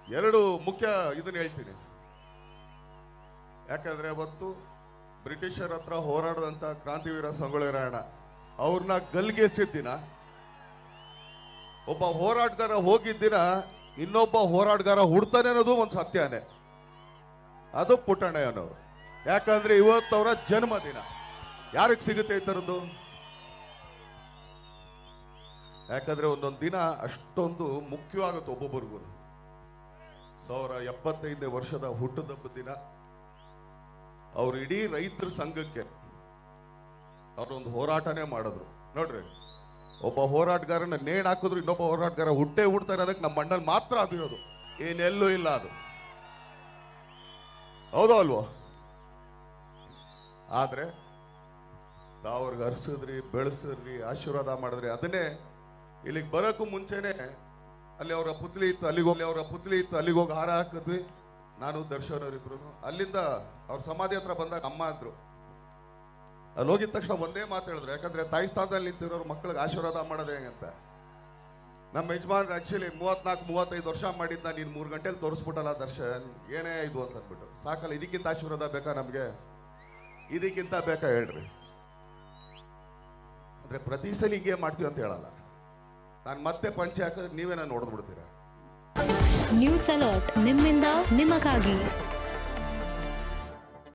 ಎರಡು ಮುಖ್ಯ ಇದನ್ನ ಹೇಳ್ತೀನಿ ಯಾಕಂದ್ರೆ ಅವತ್ತು ಬ್ರಿಟಿಷರ ಹತ್ರ ಹೋರಾಡದಂತ ಕ್ರಾಂತಿವೀರ ಸಂಗೊಳ್ಳಿ ರಾಯಣ್ಣ ಅವ್ರನ್ನ ಗಲ್ಗೆಸಿದ ದಿನ ಒಬ್ಬ ಹೋರಾಟಗಾರ ಹೋಗಿದ್ದ ದಿನ ಇನ್ನೊಬ್ಬ ಹೋರಾಟಗಾರ ಹುಡ್ತಾನೆ ಅನ್ನೋದು ಒಂದು ಸತ್ಯನೇ ಅದು ಪುಟ್ಟಣ್ಣಯ್ಯನವರು ಯಾಕಂದ್ರೆ ಇವತ್ತವರ ಜನ್ಮದಿನ ಯಾರಿಗೆ ಸಿಗುತ್ತೆ ಈ ಥರದ್ದು ಯಾಕಂದ್ರೆ ಒಂದೊಂದು ದಿನ ಅಷ್ಟೊಂದು ಮುಖ್ಯವಾಗುತ್ತೆ ಒಬ್ಬೊಬ್ಬರಿಗೂ ಸಾವಿರ ಎಪ್ಪತ್ತೈದನೇ ವರ್ಷದ ಹುಟ್ಟುಹಬ್ಬದ ದಿನ ಅವ್ರು ಇಡೀ ರೈತರ ಸಂಘಕ್ಕೆ ಅವ್ರೊಂದು ಹೋರಾಟನೇ ಮಾಡಿದ್ರು ನೋಡ್ರಿ ಒಬ್ಬ ಹೋರಾಟಗಾರನ ನೇಣ್ ಹಾಕಿದ್ರು ಇನ್ನೊಬ್ಬ ಹೋರಾಟಗಾರ ಹುಟ್ಟೆ ಹುಡ್ತಾರೆ ಅದಕ್ಕೆ ನಮ್ಮ ಮಣ್ಣಲ್ಲಿ ಮಾತ್ರ ಅದಿರೋದು ಏನೆಲ್ಲೂ ಇಲ್ಲ ಅದು ಹೌದೋ ಅಲ್ವೋ ಆದ್ರೆ ತಾವ್ರಿಗೆ ಹರಿಸಿದ್ರಿ ಬೆಳೆಸಿದ್ರಿ ಆಶೀರ್ವಾದ ಮಾಡಿದ್ರಿ ಅದನ್ನೇ ಇಲ್ಲಿಗೆ ಬರೋಕ್ಕೂ ಮುಂಚೆನೆ ಅಲ್ಲಿ ಅವರ ಪುತ್ಲಿ ಇತ್ತು ಅಲ್ಲಿಗೆ ಹೋಗಿ ಅವರ ಪುತ್ಲಿ ಇತ್ತು ಅಲ್ಲಿಗೆ ಹೋಗಿ ಹಾರ ಹಾಕಿದ್ವಿ ನಾನು ದರ್ಶನ್ ಅವರಿಬ್ರು ಅಲ್ಲಿಂದ ಅವ್ರ ಸಮಾಧಿ ಹತ್ರ ಬಂದಾಗ ಅಮ್ಮ ಅಂದ್ರು ಅಲ್ಲಿ ಹೋಗಿದ ತಕ್ಷಣ ಒಂದೇ ಮಾತು ಹೇಳಿದ್ರು ಯಾಕಂದ್ರೆ ತಾಯಿ ಸ್ಥಾನದಲ್ಲಿ ನಿಂತಿರೋರು ಮಕ್ಕಳಿಗೆ ಆಶೀರ್ವಾದ ಮಾಡೋದು ಹೆಂಗಂತ ನಮ್ಮ ಯಜಮಾನ್ರು ಆಕ್ಚುಲಿ ಮೂವತ್ನಾಲ್ಕು ಮೂವತ್ತೈದು ವರ್ಷ ಮಾಡಿದ್ದ ನೀನು ಮೂರು ಗಂಟೆಲಿ ತೋರಿಸ್ಬಿಟ್ಟಲ್ಲ ದರ್ಶನ್ ಏನೇ ಇದು ಅಂತ ಅಂದ್ಬಿಟ್ಟು ಸಾಕಲ್ಲ ಇದಕ್ಕಿಂತ ಆಶೀರ್ವಾದ ಬೇಕಾ ನಮಗೆ ಇದಕ್ಕಿಂತ ಬೇಕಾ ಹೇಳ್ರಿ ಅಂದ್ರೆ ಪ್ರತಿ ಸಲ ಹಿಂಗೆ ಮಾಡ್ತೀವಿ ಅಂತ ಹೇಳಲ್ಲ ನಾನು ಮತ್ತೆ ಪಂಚೆ ಹಾಕಿದ್ರೆ ನೀವೇ ನಾನು ನೋಡ್ಬಿಡ್ತೀರಾ ನ್ಯೂಸ್ ಅಲರ್ಟ್ ನಿಮ್ಮಿಂದ ನಿಮಗಾಗಿ